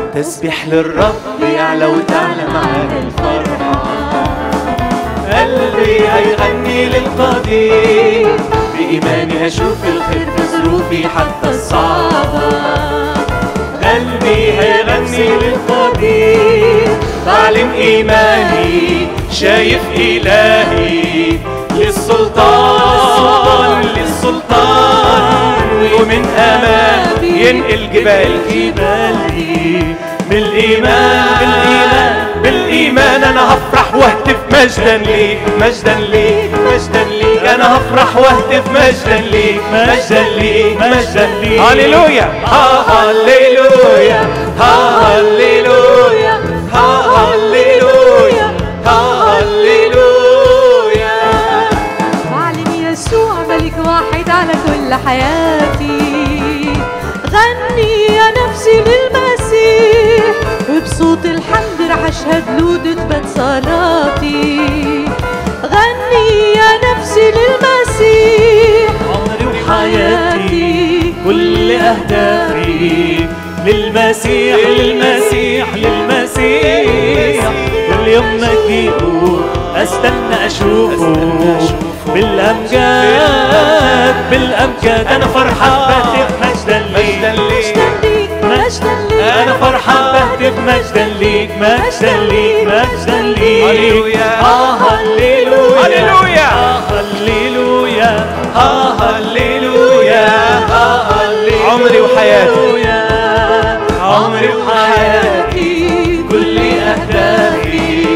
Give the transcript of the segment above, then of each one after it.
تسبح للرب يعلى وتعلى معانا الفرحة قلبي هيغني للقدير بإيماني هشوف الخير في ظروفي حتى الصعبة قلبي هيغني للقدير بعلن إيماني شايف إلهي للسلطان للسلطان ومن أمامي ينقل جبال جبالي بالإيمان بالإيمان بالإيمان أنا هفرح واهتف مجدا ليك مجدا ليك مجدا ليك أنا هفرح واهتف مجدا ليك مجدا ليك مجدا ليك هللويا هللويا هللويا هللويا هللويا بعلن يسوع ملك واحد على كل حياتي غني يا نفسي للمسيح وبصوت الحمد رح اشهد له تثبت صلاتي غني يا نفسي للمسيح عمري وحياتي كل أهدافي للمسيح للمسيح للمسيح كل يوم ما أجيبه أستنى أشوفه بالأمجاد بالأمجاد أنا فرحان بهتف مجدا ليك مجدا ليك مجدا ليك أنا فرحان بهتف مجدا ليك مجدا ليك مجدا ليك هللويا. آه هللويا هللويا. آه هللويا آه هللويا آه هللويا عمري وحياتي. عمري وحياتي كل أهدافي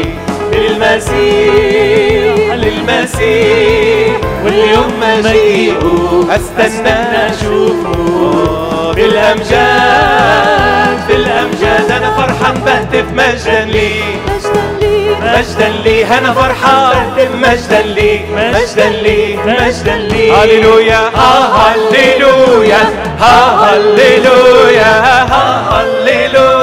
للمسيح للمسيح واليوم مجيئه أستنى أشوفه بالأمجاد بالأمجاد أنا فرحان بهتف مجدا ليك مجدا ليك مجدا لي انا فرحان مجدا لي مجدا لي مجدا لي هللويا. ها هللويا ها هللويا ها هللويا